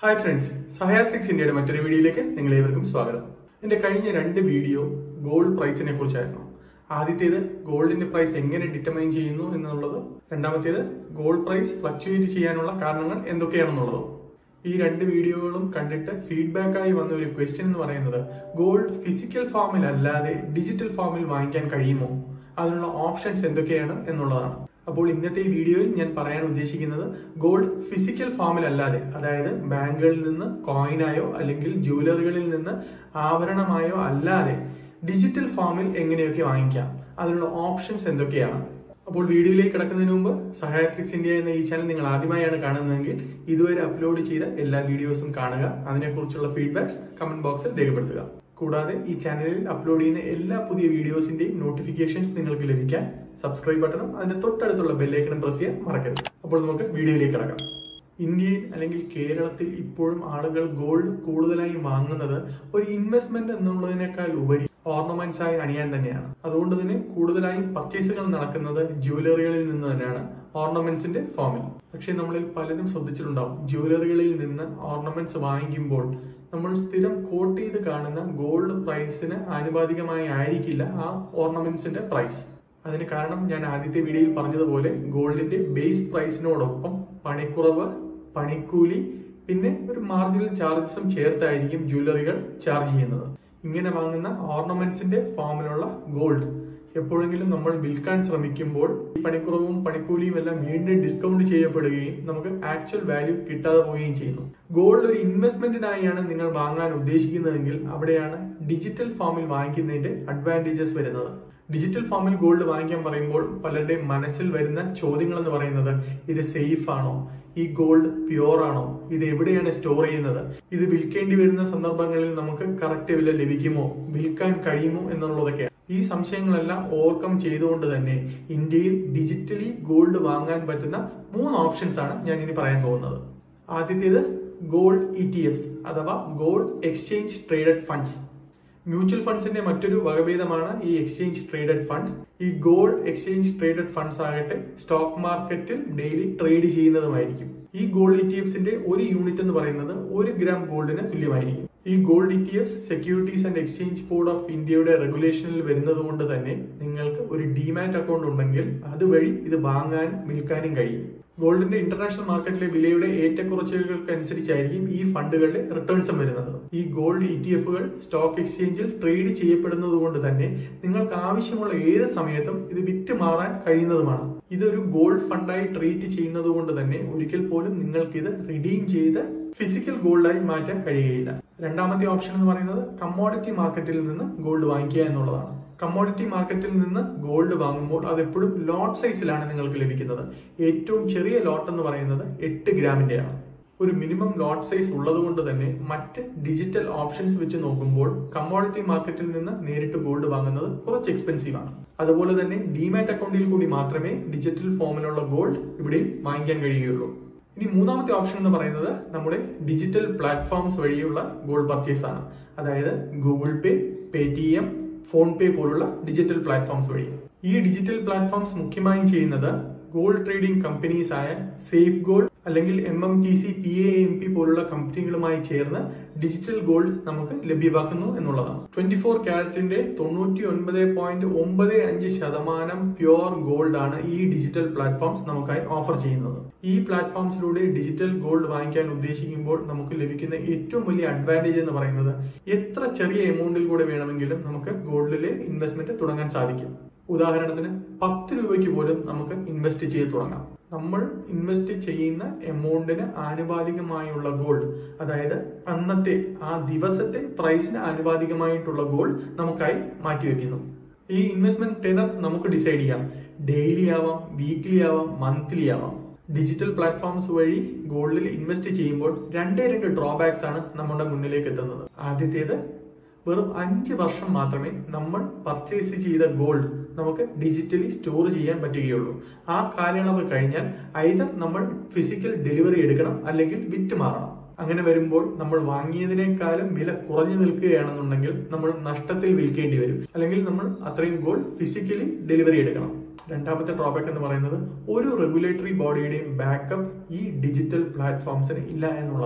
hi friends സഹയാത്രിക്സ് ഇന്ത്യയുടെ മറ്റൊരു വീഡിയോയിലേക്ക് നിങ്ങളേവർക്കും സ്വാഗതം എന്റെ കഴിഞ്ഞ രണ്ട് വീഡിയോ ഗോൾഡ് പ്രൈസിനെ കുറിച്ചായിരുന്നു ആദ്യത്തേത് ഗോൾഡിന്റെ പ്രൈസ് എങ്ങനെ ഡിറ്റർമൈൻ ചെയ്യുന്നു എന്നുള്ളത് രണ്ടാമത്തേത് ഗോൾഡ് പ്രൈസ് ഫ്ലക്ച്വേറ്റ് ചെയ്യാനുള്ള കാരണങ്ങൾ എന്തൊക്കെയാണെന്നുള്ളതും ഈ രണ്ട് വീഡിയോകളും കണ്ടിട്ട് ഫീഡ്ബാക്ക് ആയി വന്ന ഒരു ക്വസ്റ്റ്യൻ എന്ന് പറയുന്നത് ഗോൾഡ് ഫിസിക്കൽ ഫോമിൽ അല്ലാതെ ഡിജിറ്റൽ ഫോമിൽ വാങ്ങിക്കാൻ കഴിയുമോ അതിനുള്ള ഓപ്ഷൻസ് എന്തൊക്കെയാണ് എന്നുള്ളതാണ് അപ്പോൾ ഇന്നത്തെ ഈ വീഡിയോയിൽ ഞാൻ പറയാൻ ഉദ്ദേശിക്കുന്നത് ഗോൾഡ് ഫിസിക്കൽ ഫോമിൽ അല്ലാതെ അതായത് ബാങ്കുകളിൽ നിന്ന് കോയിനായോ അല്ലെങ്കിൽ ജ്വല്ലറികളിൽ നിന്ന് ആഭരണമായോ അല്ലാതെ ഡിജിറ്റൽ ഫോമിൽ എങ്ങനെയൊക്കെ വാങ്ങിക്കാം അതിനുള്ള ഓപ്ഷൻസ് എന്തൊക്കെയാണ് അപ്പോൾ വീഡിയോയിലേക്ക് കിടക്കുന്നതിന് മുമ്പ് സഹായത്രിക്സ് ഇന്ത്യ എന്ന ഈ ചാനൽ നിങ്ങൾ ആദ്യമായാണ് കാണുന്നതെങ്കിൽ ഇതുവരെ അപ്ലോഡ് ചെയ്ത എല്ലാ വീഡിയോസും കാണുക അതിനെക്കുറിച്ചുള്ള ഫീഡ്ബാക്സ് കമന്റ് ബോക്സിൽ രേഖപ്പെടുത്തുക കൂടാതെ ഈ ചാനലിൽ അപ്ലോഡ് ചെയ്യുന്ന എല്ലാ പുതിയ വീഡിയോസിന്റെയും നോട്ടിഫിക്കേഷൻസ് നിങ്ങൾക്ക് ലഭിക്കാൻ സബ്സ്ക്രൈബ് ബട്ടണും അതിന്റെ തൊട്ടടുത്തുള്ള ബെല്ലൈക്കണും പ്രസ് ചെയ്യാൻ മറക്കരുത് അപ്പോൾ നമുക്ക് വീഡിയോയിലേക്ക് കിടക്കാം ഇന്ത്യയിൽ അല്ലെങ്കിൽ കേരളത്തിൽ ഇപ്പോഴും ആളുകൾ ഗോൾഡ് കൂടുതലായി വാങ്ങുന്നത് ഒരു ഇൻവെസ്റ്റ്മെന്റ് എന്നുള്ളതിനേക്കാൾ ഉപരി ഓർണമെന്റ്സ് ആയി അണിയാൻ തന്നെയാണ് അതുകൊണ്ട് തന്നെ കൂടുതലായും പർച്ചേസുകൾ നടക്കുന്നത് ജ്വല്ലറികളിൽ നിന്ന് തന്നെയാണ് ഓർണമെന്റ്സിന്റെ ഫോമിൽ പക്ഷെ നമ്മളിൽ പലരും ശ്രദ്ധിച്ചിട്ടുണ്ടാവും ജ്വല്ലറികളിൽ നിന്ന് ഓർണമെന്റ്സ് വാങ്ങിക്കുമ്പോൾ നമ്മൾ സ്ഥിരം കോട്ട് ചെയ്ത് കാണുന്ന ഗോൾഡ് പ്രൈസിന് ആനുപാതികമായി ആയിരിക്കില്ല ആ ഓർണമെന്റ്സിന്റെ പ്രൈസ് അതിന് കാരണം ഞാൻ ആദ്യത്തെ വീഡിയോയിൽ പറഞ്ഞതുപോലെ ഗോൾഡിന്റെ ബേസ് പ്രൈസിനോടൊപ്പം പണിക്കുറവ് പണിക്കൂലി പിന്നെ ഒരു മാർജിനൽ ചാർജസും ചേർത്തായിരിക്കും ജ്വല്ലറികൾ ചാർജ് ചെയ്യുന്നത് ഇങ്ങനെ വാങ്ങുന്ന ഓർണമെന്റ്സിന്റെ ഫോമിലുള്ള ഗോൾഡ് എപ്പോഴെങ്കിലും നമ്മൾ വിൽക്കാൻ ശ്രമിക്കുമ്പോൾ ഈ പണിക്കുറവും പണിക്കൂലിയും എല്ലാം വീണ്ടും ഡിസ്കൗണ്ട് ചെയ്യപ്പെടുകയും നമുക്ക് ആക്ച്വൽ വാല്യൂ കിട്ടാതെ പോവുകയും ചെയ്യുന്നു ഗോൾഡ് ഒരു ഇൻവെസ്റ്റ്മെന്റിനായാണ് നിങ്ങൾ വാങ്ങാൻ ഉദ്ദേശിക്കുന്നതെങ്കിൽ അവിടെയാണ് ഡിജിറ്റൽ ഫോമിൽ വാങ്ങിക്കുന്നതിന്റെ അഡ്വാൻറ്റേജസ് വരുന്നത് ഡിജിറ്റൽ ഫോമിൽ ഗോൾഡ് വാങ്ങിക്കാൻ പറയുമ്പോൾ പലരുടെയും മനസ്സിൽ വരുന്ന ചോദ്യങ്ങൾ എന്ന് പറയുന്നത് ഇത് സേഫ് ആണോ ഈ ഗോൾഡ് പ്യുവർ ആണോ ഇത് എവിടെയാണ് സ്റ്റോർ ചെയ്യുന്നത് ഇത് വിൽക്കേണ്ടി വരുന്ന സന്ദർഭങ്ങളിൽ നമുക്ക് കറക്റ്റ് വില ലഭിക്കുമോ വിൽക്കാൻ കഴിയുമോ എന്നുള്ളതൊക്കെയാണ് ഈ സംശയങ്ങളെല്ലാം ഓവർകം ചെയ്തുകൊണ്ട് തന്നെ ഇന്ത്യയിൽ ഡിജിറ്റലി ഗോൾഡ് വാങ്ങാൻ പറ്റുന്ന മൂന്ന് ഓപ്ഷൻസ് ആണ് ഞാൻ ഇനി പറയാൻ പോകുന്നത് ആദ്യത്തേത് ഗോൾഡ് ഇ ടി എഫ്സ് അഥവാ gold exchange traded funds mutual ഫണ്ട്സിന്റെ മറ്റൊരു വകഭേദമാണ് ഈ എക്സ്ചേഞ്ച് ട്രേഡഡ് ഫണ്ട് ഈ ഗോൾഡ് എക്സ്ചേഞ്ച് ട്രേഡഡ് ഫണ്ട്സ് ആകട്ടെ സ്റ്റോക്ക് മാർക്കറ്റിൽ ഡെയിലി ട്രേഡ് ചെയ്യുന്നതുമായിരിക്കും ഈ ഗോൾഡ് ഇ ടി എഫ്സിന്റെ ഒരു യൂണിറ്റ് എന്ന് പറയുന്നത് ഒരു ഗ്രാം ഗോൾഡിന് തുല്യമായിരിക്കും ഈ gold E T F securities and exchange board of ഇന്ത്യയുടെ റെഗുലേഷനിൽ വരുന്നത് കൊണ്ട് തന്നെ നിങ്ങൾക്ക് ഒരു ഡിമാറ്റ് അക്കൗണ്ട് ഉണ്ടെങ്കിൽ അതുവഴി ഇത് വാങ്ങാനും വിൽക്കാനും കഴിയും ഗോൾഡിന്റെ ഇന്റർനാഷണൽ മാർക്കറ്റിലെ വിലയുടെ ഏറ്റക്കുറച്ചിലുകൾക്കനുസരിച്ചായിരിക്കും ഈ ഫണ്ടുകളുടെ റിട്ടേൺസും വരുന്നത് ഈ ഗോൾഡ് ഇ ടി എഫുകൾ സ്റ്റോക്ക് എക്സ്ചേഞ്ചിൽ ട്രേഡ് ചെയ്യപ്പെടുന്നത് കൊണ്ട് തന്നെ നിങ്ങൾക്ക് ആവശ്യമുള്ള ഏത് സമയത്തും ഇത് വിറ്റ് മാറാൻ കഴിയുന്നതുമാണ് ഇതൊരു ഗോൾഡ് ഫണ്ടായി ട്രീറ്റ് ചെയ്യുന്നത് കൊണ്ട് തന്നെ ഒരിക്കൽ പോലും നിങ്ങൾക്ക് ഇത് റിഡീം ചെയ്ത് ഫിസിക്കൽ ഗോൾഡായി മാറ്റാൻ കഴിയുകയില്ല രണ്ടാമത്തെ ഓപ്ഷൻ എന്ന് പറയുന്നത് കമ്മോഡിറ്റി മാർക്കറ്റിൽ നിന്ന് ഗോൾഡ് വാങ്ങിക്കുക എന്നുള്ളതാണ് കമ്മോഡിറ്റി മാർക്കറ്റിൽ നിന്ന് ഗോൾഡ് വാങ്ങുമ്പോൾ അത് എപ്പോഴും ലോട്ട് സൈസിലാണ് നിങ്ങൾക്ക് ലഭിക്കുന്നത് ഏറ്റവും ചെറിയ ലോട്ട് എന്ന് പറയുന്നത് എട്ട് ഗ്രാമിന്റെയാണ് ഒരു മിനിമം ലോട്ട് സൈസ് ഉള്ളത് കൊണ്ട് തന്നെ മറ്റ് ഡിജിറ്റൽ ഓപ്ഷൻസ് വെച്ച് നോക്കുമ്പോൾ കമ്മോഡിറ്റി മാർക്കറ്റിൽ നിന്ന് നേരിട്ട് ഗോൾഡ് വാങ്ങുന്നത് കുറച്ച് എക്സ്പെൻസീവ് ആണ് അതുപോലെ തന്നെ ഡിമാറ്റ് അക്കൗണ്ടിൽ കൂടി മാത്രമേ ഡിജിറ്റൽ ഫോമിലുള്ള ഗോൾഡ് ഇവിടെ വാങ്ങിക്കാൻ കഴിയുകയുള്ളൂ ഇനി മൂന്നാമത്തെ ഓപ്ഷൻ എന്ന് പറയുന്നത് നമ്മുടെ ഡിജിറ്റൽ പ്ലാറ്റ്ഫോംസ് വഴിയുള്ള ഗോൾഡ് പർച്ചേസ് ആണ് അതായത് Google Pay Paytm PhonePe പോലുള്ള ഡിജിറ്റൽ പ്ലാറ്റ്ഫോംസ് വഴി ഈ ഡിജിറ്റൽ പ്ലാറ്റ്ഫോംസ് മുഖ്യമായും ചെയ്യുന്നത് ഗോൾഡ് ട്രേഡിംഗ് കമ്പനീസ് ആയ സേഫ് ഗോൾഡ് അല്ലെങ്കിൽ M M T C P A M P പോലുള്ള കമ്പനികളുമായി ചേർന്ന് ഡിജിറ്റൽ ഗോൾഡ് നമുക്ക് ലഭ്യമാക്കുന്നു എന്നുള്ളതാണ് ട്വന്റി ഫോർ ക്യാരറ്റിന്റെ തൊണ്ണൂറ്റി ഒൻപത് പോയിന്റ് ഒമ്പത് അഞ്ച് ശതമാനം പ്യുവർ ഗോൾഡ് ആണ് ഈ ഡിജിറ്റൽ പ്ലാറ്റ്ഫോംസ് നമുക്കായി ഓഫർ ചെയ്യുന്നത് ഈ പ്ലാറ്റ്ഫോംസിലൂടെ ഡിജിറ്റൽ ഗോൾഡ് വാങ്ങിക്കാൻ ഉദ്ദേശിക്കുമ്പോൾ നമുക്ക് ലഭിക്കുന്ന ഏറ്റവും വലിയ അഡ്വാൻറ്റേജ് എന്ന് പറയുന്നത് എത്ര ചെറിയ എമൗണ്ടിൽ കൂടെ വേണമെങ്കിലും നമുക്ക് ഗോൾഡിലെ ഇൻവെസ്റ്റ്മെന്റ് തുടങ്ങാൻ സാധിക്കും ഉദാഹരണത്തിന് പത്ത് രൂപയ്ക്ക് പോലും നമുക്ക് ഇൻവെസ്റ്റ് ചെയ്ത് തുടങ്ങാം നമ്മൾ ഇൻവെസ്റ്റ് ചെയ്യുന്ന എമൗണ്ടിന് ആനുപാതികമായുള്ള ഗോൾഡ് അതായത് അന്നത്തെ ആ ദിവസത്തെ പ്രൈസിന് ആനുപാതികമായിട്ടുള്ള ഗോൾഡ് നമുക്കായി മാറ്റിവെക്കുന്നു ഈ ഇൻവെസ്റ്റ്മെന്റ് ടെനർ നമുക്ക് ഡിസൈഡ് ചെയ്യാം ഡെയിലി ആവാം വീക്ക്ലി ആവാം മന്ത്ലി ആവാം ഡിജിറ്റൽ പ്ലാറ്റ്ഫോംസ് വഴി ഗോൾഡിൽ ഇൻവെസ്റ്റ് ചെയ്യുമ്പോൾ രണ്ടേ രണ്ട് ഡ്രോബാക്സ് ആണ് നമ്മുടെ മുന്നിലേക്ക് എത്തുന്നത് ആദ്യത്തേത് വെറും അഞ്ച് വർഷം മാത്രമേ നമ്മൾ പർച്ചേസ് ചെയ്ത ഗോൾഡ് നമുക്ക് ഡിജിറ്റലി സ്റ്റോർ ചെയ്യാൻ പറ്റുകയുള്ളൂ ആ കാലയളവ് കഴിഞ്ഞാൽ ഐതർ നമ്മൾ ഫിസിക്കൽ ഡെലിവറി എടുക്കണം അല്ലെങ്കിൽ വിറ്റ് മാറണം അങ്ങനെ വരുമ്പോൾ നമ്മൾ വാങ്ങിയതിനേക്കാളും വില കുറഞ്ഞു നിൽക്കുകയാണെന്നുണ്ടെങ്കിൽ നമ്മൾ നഷ്ടത്തിൽ വിൽക്കേണ്ടി വരും അല്ലെങ്കിൽ നമ്മൾ അത്രയും ഗോൾഡ് ഫിസിക്കലി ഡെലിവറി എടുക്കണം രണ്ടാമത്തെ ഡ്രോബാക്ക് എന്ന് പറയുന്നത് ഒരു റെഗുലേറ്ററി ബോഡിയുടെയും ബാക്കപ്പ് ഈ ഡിജിറ്റൽ പ്ലാറ്റ്ഫോംസിന് ഇല്ല എന്നുള്ളതാണ്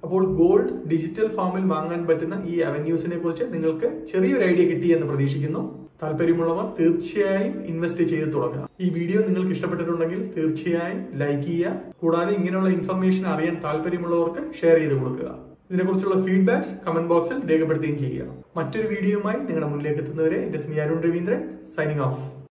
അപ്പോൾ ഗോൾഡ് ഡിജിറ്റൽ ഫോമിൽ വാങ്ങാൻ പറ്റുന്ന ഈ അവന്യൂസിനെ കുറിച്ച് നിങ്ങൾക്ക് ചെറിയൊരു ഐഡിയ കിട്ടി എന്ന് പ്രതീക്ഷിക്കുന്നു താല്പര്യമുള്ളവർ തീർച്ചയായും ഇൻവെസ്റ്റ് ചെയ്ത് തുടങ്ങുക ഈ വീഡിയോ നിങ്ങൾക്ക് ഇഷ്ടപ്പെട്ടിട്ടുണ്ടെങ്കിൽ തീർച്ചയായും ലൈക്ക് ചെയ്യുക കൂടാതെ ഇങ്ങനെയുള്ള ഇൻഫർമേഷൻ അറിയാൻ താല്പര്യമുള്ളവർക്ക് ഷെയർ ചെയ്ത് കൊടുക്കുക ഇതിനെക്കുറിച്ചുള്ള ഫീഡ്ബാക്സ് കമന്റ് ബോക്സിൽ രേഖപ്പെടുത്തുകയും ചെയ്യുക മറ്റൊരു വീഡിയോയുമായി നിങ്ങളുടെ മുന്നിലേക്ക് എത്തുന്നവരെ എന്റെ സ്മിയാരുൺ രവീന്ദ്രൻ സൈനിങ് ഓഫ്